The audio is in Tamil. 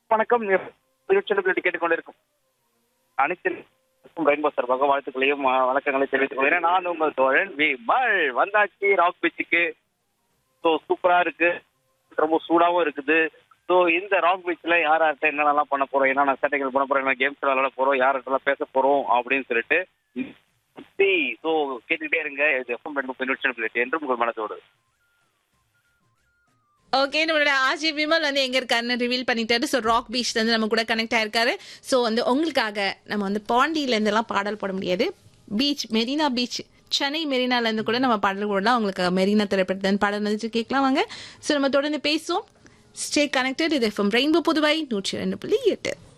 வணக்கம் நிகழ்ச்சியில் கேட்டுக்கொண்டிருக்கும் அனைத்து ரெயின்போ சார்பாக வாழ்த்துக்களையும் வ- வணக்கங்களையும் தெரிவித்துக் கொள்கிறேன் நான் உங்கள் தோழன் வி மல் வந்தாச்சு ராக் பீச்சுக்கு ஸோ சூப்பரா இருக்கு ரொம்ப சூடாவும் இருக்குது ஸோ இந்த ராக் பீச்ல யார் யார்கிட்ட என்னென்னலாம் பண்ண போறோம் என்னென்ன சேட்டைகள் பண்ண போறோம் என்ன கேம்ஸ் விளையாட போறோம் யார்கிட்டலாம் பேச போறோம் அப்படின்னு சொல்லிட்டு ஸோ கேட்டுக்கிட்டே இருங்க இது எஃப்எம் ரெண்டு நிகழ்ச்சி என்று உங்கள் மனதோடு ஓகே நம்மளோட ஆர்ஜி விமல் வந்து எங்க இருக்காருன்னு ரிவீல் பண்ணிட்டாரு ஸோ ராக் பீச் வந்து நம்ம கூட கனெக்ட் ஆயிருக்காரு ஸோ வந்து உங்களுக்காக நம்ம வந்து பாண்டியில இருந்தெல்லாம் பாடல் போட முடியாது பீச் மெரினா பீச் சென்னை மெரினால இருந்து கூட நம்ம பாடல் போடலாம் உங்களுக்கு மெரினா திரைப்படத்தின் பாடல் வந்து கேட்கலாம் வாங்க ஸோ நம்ம தொடர்ந்து பேசுவோம் ஸ்டே கனெக்டட் இது எஃப்எம் ரெயின்போ புதுவை நூற்றி ரெண்டு புள்ளி எட்டு